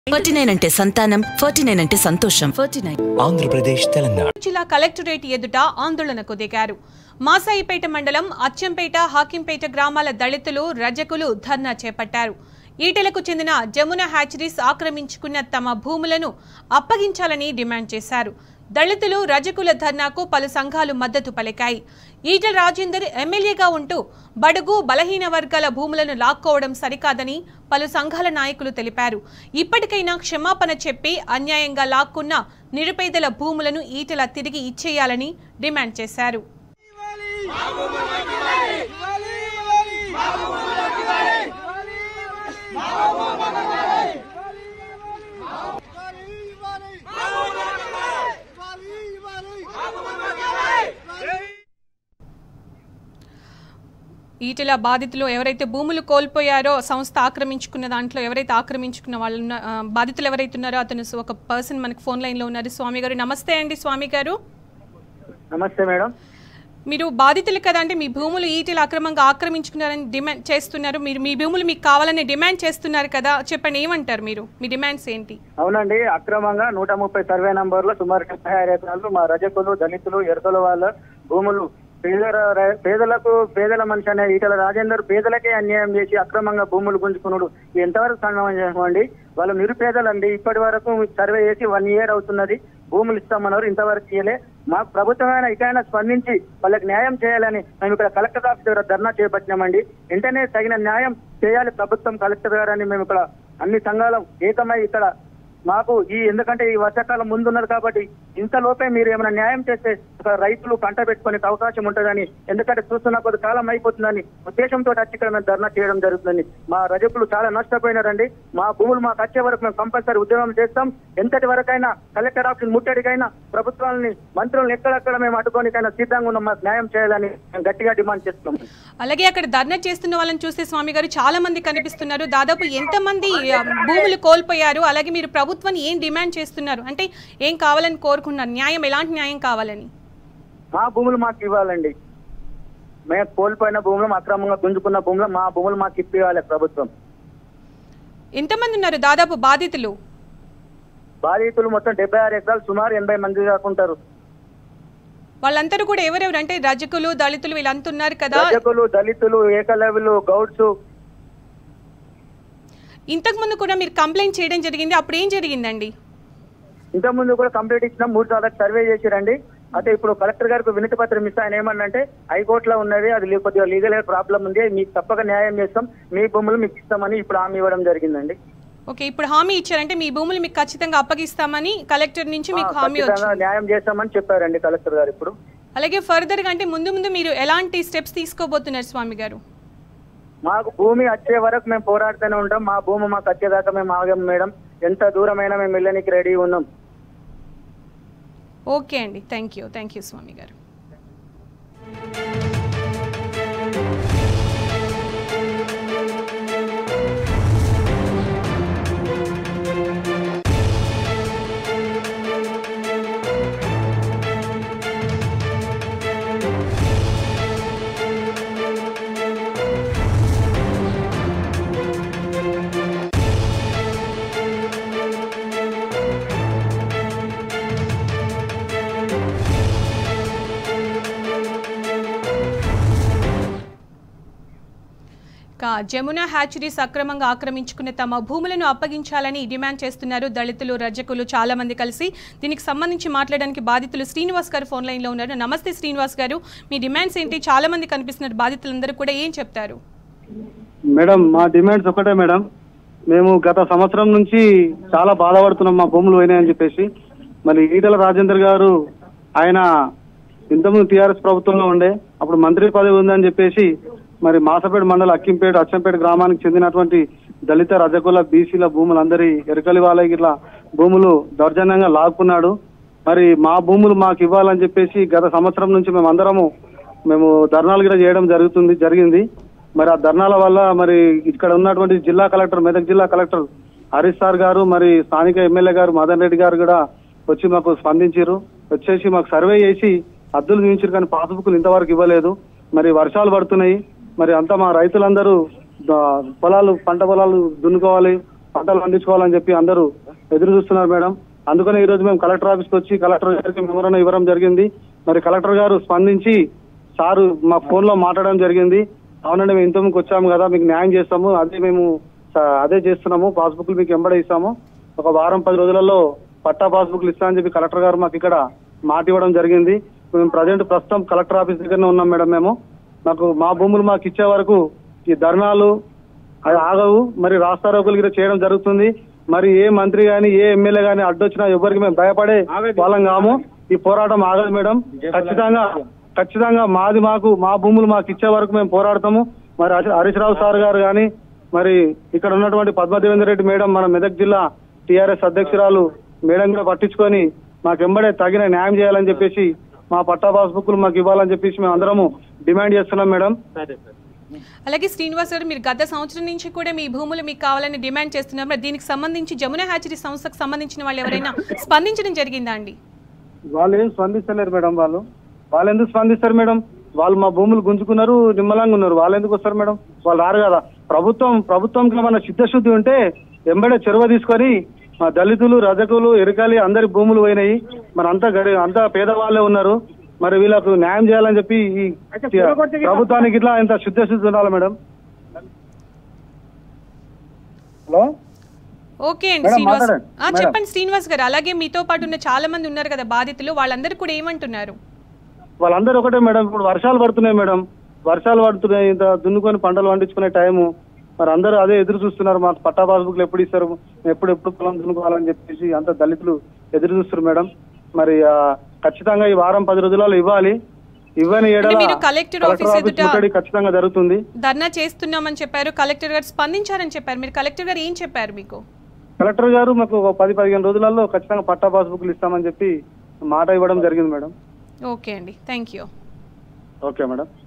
Forty nine అంటే సంతానం forty nine అంటే సంతోషం ఫార్టీ నైన్ ఆంధ్రప్రదేశ్ తెలంగాణ జిల్లా కలెక్టరేట్ ఎదుట ఆందోళనకు దిగారు మాసాయిపేట మండలం అచ్చంపేట హాకింపేట గ్రామాల దళితులు రజకులు ధర్నా చేపట్టారు ఈటెలకు చెందిన జమున హ్యాచరీస్ ఆక్రమించుకున్న తమ భూములను అప్పగించాలని డిమాండ్ చేశారు దళితులు రజకుల ధర్నాకు పలు సంఘాలు మద్దతు పలికాయి ఈటెల రాజేందర్ ఎమ్మెల్యేగా ఉంటూ బడుగు బలహీన వర్గాల భూములను లాక్కోవడం సరికాదని పలు సంఘాల నాయకులు తెలిపారు ఇప్పటికైనా క్షమాపణ చెప్పి అన్యాయంగా లాక్కున్న నిరుపేదల భూములను ఈటెల తిరిగి ఇచ్చేయాలని డిమాండ్ చేశారు ఈటెల బాధితులు ఎవరైతే భూములు కోల్పోయారో సంస్థ ఆక్రమించుకున్న దాంట్లో ఎవరైతే ఆక్రమించుకున్న వాళ్ళు ఉన్న- ఆ, బాధితులు ఎవరైతే ఉన్నారో అతను సు- ఒక పర్సన్ మనకి ఫోన్ లైన్లో ఉన్నారు స్వామి గారు నమస్తే అండి స్వామి గారు నమస్తే మేడం మీరు బాధితులు కదా అంటే మీ భూములు ఈటెలు అక్రమంగా ఆక్రమించుకున్నారని డిమాండ్ చేస్తున్నారు మీరు మీ భూములు మీకు కావాలని డిమాండ్ చేస్తున్నారు కదా చెప్పండి ఏమంటారు మీరు మీ డిమాండ్స్ ఏంటి అవునండి అక్రమంగా నూట ముప్పై సర్వే నంబర్లో సుమారు డెబ్బై ఆరు ఎకరాలు మా రజకులు దళితులు ఎరకల వాళ్ళ భూములు పేద ర- పేదలకు పేదల మనిషి అనే ఈటల రాజేందర్ పేదలకే అన్యాయం చేసి అక్రమంగా భూములు గుంజుకున్నాడు ఇది ఎంతవరకు సమాజం అండి వాళ్ళు నిరుపేదలండి ఇప్పటి వరకు సర్వే చేసి వన్ ఇయర్ అవుతున్నది భూములు ఇస్తామన్నారు ఇంతవరకు చేయలే మాకు ప్రభుత్వమైన ఇకైనా స్పందించి వాళ్ళకి న్యాయం చేయాలని మేము ఇక్కడ కలెక్టర్ ఆఫీస్ దగ్గర ధర్నా చేపట్టినామండి వెంటనే తగిన న్యాయం చేయాలి ప్రభుత్వం కలెక్టర్ గారని మేము ఇక్కడ అన్ని సంఘాలు ఏకమై ఇక్కడ మాకు ఈ ఎందుకంటే ఈ వర్షాకాలం ముందున్నది కాబట్టి ఇంత లోపే మీరు ఏమైనా న్యాయం చేస్తే ఒక రైతులు పంట పెట్టుకునే అవకాశం ఉంటుందని ఎందుకంటే చూస్తున్న కొద్ది కాలం అయిపోతుందని ఉద్దేశంతో వచ్చి ఇక్కడ మేము ధర్నా చేయడం జరుగుతుందని మా రజకులు చాలా నష్టపోయినారండి మా భూములు మాకు వచ్చే వరకు మేము కంపల్సరీ ఉద్యమం చేస్తాం ఎంతటి వరకైనా కలెక్టర్ ఆఫీస్ ముట్టడికైనా ప్రభుత్వాలని మంత్రులను ఎక్కడెక్కడ మేము అడ్డుకోనికైనా సిద్ధంగా ఉన్నాం మాకు న్యాయం చేయాలని మేము గట్టిగా డిమాండ్ చేస్తున్నాం అలాగే అక్కడ ధర్నా చేస్తున్న వాళ్ళని చూస్తే స్వామి గారు చాలా మంది కనిపిస్తున్నారు దాదాపు ఎంతమంది ఆ, భూములు కోల్పోయారు అలాగే మీరు ప్రభుత్వాన్ని ఏం డిమాండ్ చేస్తున్నారు అంటే ఏం కావాలని కోరుకున్నారు న్యాయం ఎలాంటి న్యాయం కావాలని మా భూములు మాకు ఇవ్వాలండి మేము కోల్పోయిన భూములు అక్రమంగా గుంజుకున్న భూములు మా భూములు మాకు ఇప్పివ్వాలి ప్రభుత్వం ఎంతమంది ఉన్నారు దాదాపు బాధితులు బాధితులు మొత్తం డెబ్బై ఆరు ఎకరాలు సుమారు ఎనభై మంది దాకుంటారు వాళ్ళందరూ కూడా ఎవరెవరు అంటే రజకులు దళితులు వీళ్ళంతా ఉన్నారు కదా రజకులు దళితులు ఏకలవ్యులు గౌడ్స్ ఇంతకు ముందు కూడా మీరు కంప్లైంట్ చేయడం జరిగింది అప్పుడు ఏం జరిగిందండి ఇంత ముందు కూడా కంప్లీట్ ఇచ్చిన మూడు సార్లు సర్వే చేసిరండి అయితే ఇప్పుడు కలెక్టర్ గారికి వినతి పత్రం ఇస్తా ఆయన ఏమన్నంటే హైకోర్టులో ఉన్నది అది లే- కొద్దిగా లీగల్ ప్రాబ్లం ఉంది మీకు తప్పక న్యాయం చేస్తాం మీ భూములు మీకు ఇస్తామని ఇప్పుడు హామీ ఇవ్వడం జరిగిందండి ఓకే ఇప్పుడు హామీ ఇచ్చారంటే మీ భూములు మీకు ఖచ్చితంగా అప్పగిస్తామని కలెక్టర్ నుంచి మీకు హామీ ఖచ్చితంగా వచ్చింది న్యాయం చేస్తామని చెప్పారండి కలెక్టర్ గారు ఇప్పుడు అలాగే ఫర్దర్ గా అంటే ముందు ముందు మీరు ఎలాంటి స్టెప్స్ తీసుకోబోతున్నారు స్వామి గారు మాకు భూమి వచ్చే వరకు మేము పోరాడుతూనే ఉంటాం మా భూమి మాకు వచ్చేదాకా మేము ఆగం మేడం ఎంత దూరమైనా మేము వెళ్ళడానికి రెడీ ఉన్నాం ఓకే అండి thank you thank you Swami గారు ఇక జమున హ్యాచరీస్ అక్రమంగా ఆక్రమించుకున్న తమ భూములను అప్పగించాలని డిమాండ్ చేస్తున్నారు దళితులు రజకులు చాలా మంది కలిసి దీనికి సంబంధించి మాట్లాడడానికి బాధితులు శ్రీనివాస్ గారు ఫోన్ లైన్లో ఉన్నారు నమస్తే శ్రీనివాస్ గారు మీ డిమాండ్స్ ఏంటి చాలా మంది కనిపిస్తున్నారు బాధితులందరూ కూడా ఏం చెప్తారు మేడం మా డిమాండ్స్ ఒకటే మేడం మేము గత సంవత్సరం నుంచి చాలా బాధపడుతున్నాం మా భూములు పోయినాయని చెప్పేసి మరి ఈటల రాజేందర్ గారు ఆయన ఇంతకుముందు టీఆర్ఎస్ ప్రభుత్వంలో ఉండే అప్పుడు మంత్రి పదవి ఉందని చెప్పేసి మరి మాసపేట మండల అక్కింపేట అచ్చంపేట గ్రామానికి చెందినటువంటి దళిత రజకుల బీసీల భూములందరి ఎరకలి వాళ్ళ ఇట్లా భూములు దౌర్జన్యంగా లాక్కున్నాడు మరి మా భూములు మాకు ఇవ్వాలని చెప్పేసి గత సంవత్సరం నుంచి మేము అందరము మేము ధర్నాలు కూడా చేయడం జరుగుతుంది జరిగింది మరి ఆ ధర్నాల వల్ల మరి ఇక్కడ ఉన్నటువంటి జిల్లా కలెక్టర్ మెదక్ జిల్లా కలెక్టర్ హరీష్ సార్ గారు మరి స్థానిక ఎమ్మెల్యే గారు మదన్ రెడ్డి గారు కూడా వచ్చి మాకు స్పందించారు వచ్చేసి మాకు సర్వే చేసి అద్దులు చూపించారు కానీ పాస్బుక్లు ఇంతవరకు ఇవ్వలేదు మరి వర్షాలు పడుతున్నాయి మరి అంతా మా రైతులందరూ ద- పొలాలు పంట పొలాలు దున్నుకోవాలి పంటలు పండించుకోవాలని చెప్పి అందరూ ఎదురు చూస్తున్నారు మేడం అందుకనే ఈ రోజు మేము కలెక్టర్ ఆఫీస్కి వచ్చి కలెక్టర్ గారికి మెమోరం ఇవ్వడం జరిగింది మరి కలెక్టర్ గారు స్పందించి సారు మా ఫోన్ లో మాట్లాడడం జరిగింది అవునండి మేము ఇంతకుముందుకు వచ్చాము కదా మీకు న్యాయం చేస్తాము అదే మేము స- అదే చేస్తున్నాము పాస్బుక్లు మీకు ఎంబడే ఇస్తాము ఒక వారం పది రోజులలో పట్టా పాస్బుక్లు ఇస్తామని చెప్పి కలెక్టర్ గారు మాకు ఇక్కడ మాట ఇవ్వడం జరిగింది మేము ప్రజెంట్ ప్రస్తుతం కలెక్టర్ ఆఫీస్ దగ్గరనే ఉన్నాం మేడం మేము మాకు మా భూములు మాకు ఇచ్చే వరకు ఈ ధర్నాలు అవి ఆగవు మరి రాస్తారోకులు గిట్ల చేయడం జరుగుతుంది మరి ఏ మంత్రి గాని ఏ ఎమ్మెల్యే గాని అడ్డొచ్చినా ఎవరికి మేము భయపడే వాళ్ళం కాము ఈ పోరాటం ఆగదు మేడం ఖచ్చితంగా ఖచ్చితంగా మాది మాకు మా భూములు మాకు ఇచ్చే వరకు మేము పోరాడతాము మరి హరి- హరీష్ రావు సార్ గారు కానీ మరి ఇక్కడ ఉన్నటువంటి పద్మదేవేందర్ రెడ్డి మేడం మన మెదక్ జిల్లా టిఆర్ఎస్ అధ్యక్షురాలు మేడం కూడా పట్టించుకొని మాకు ఎంబడే తగిన న్యాయం చేయాలని చెప్పేసి మా పట్టా పాస్బుక్లు మాకు ఇవ్వాలని చెప్పేసి మేము అందరము డిమాండ్ చేస్తున్నాం మేడం అలాగే శ్రీనివాస్ గారు మీరు గత సంవత్సరం నుంచి కూడా మీ భూములు మీకు కావాలని డిమాండ్ చేస్తున్నారు మరి దీనికి సంబంధించి జమున హ్యాచరీ సంస్థకు సంబంధించిన వాళ్ళు ఎవరైనా స్పందించడం జరిగిందా అండి వాళ్ళు ఏం స్పందిస్తలేరు మేడం వాళ్ళు వాళ్ళు ఎందుకు స్పందిస్తారు మేడం వాళ్ళు మా భూములు గుంజుకున్నారు నిమ్మలంగా ఉన్నారు వాళ్ళు ఎందుకు వస్తారు మేడం వాళ్ళు రారు కదా ప్రభుత్వం ప్రభుత్వంకి మన చిత్తశుద్ధి ఉంటే ఎంబడే చొరవ తీసుకొని మా దళితులు రజకులు ఎరకాలి అందరి భూములు పోయినాయి మరి అంతా గడి అంతా పేదవాళ్ళే ఉన్నారు మరి వీళ్ళకు న్యాయం చేయాలని చెప్పి ఈ ప్రభుత్వానికి ఇట్లా ఇంత చిత్తశుద్ధి ఉండాలి మేడం హలో ఓకే అండి మేడం, శ్రీనివాస్ మాట్లాడండి. ఆ, మేడం. చెప్పండి శ్రీనివాస్ గారు అలాగే మీతో పాటు ఉన్న చాలా మంది ఉన్నారు కదా బాధితులు వాళ్ళందరూ కూడా ఏమంటున్నారు వాళ్ళందరూ ఒకటే మేడం ఇప్పుడు వర్షాలు పడుతున్నాయి మేడం వర్షాలు పడుతున్నాయి ఇంత దున్నుకొని పంటలు పండించుకునే టైము మరి అందరూ అదే ఎదురు చూస్తున్నారు మాకు పట్టా పాస్బుక్లు ఎప్పుడు ఇస్తారు ఎప్పుడు ఎప్పుడు పొలం దున్నుకోవాలని చెప్పేసి అంత దళితులు ఎదురు చూస్తారు మేడం మరి ఆ, ఖచ్చితంగా ఈ వారం పది రోజులలో ఇవ్వాలి ఇవ్వని ఏడల అంటే మీరు కలెక్టర్ కలెక్టర్ ఆఫీస్ ఆఫీస్ ఎదుట- ముట్టడి ఖచ్చితంగా జరుగుతుంది ధర్నా చేస్తున్నామని చెప్పారు కలెక్టర్ గారు స్పందించారని చెప్పారు మీరు కలెక్టర్ గారు ఏం చెప్పారు మీకు కలెక్టర్ గారు మాకు ఒక పది పదిహేను రోజులలో ఖచ్చితంగా పట్టా పాస్బుక్లు ఇస్తామని చెప్పి మాట ఇవ్వడం జరిగింది మేడం ఓకే అండి థ్యాంక్ యూ ఓకే మేడం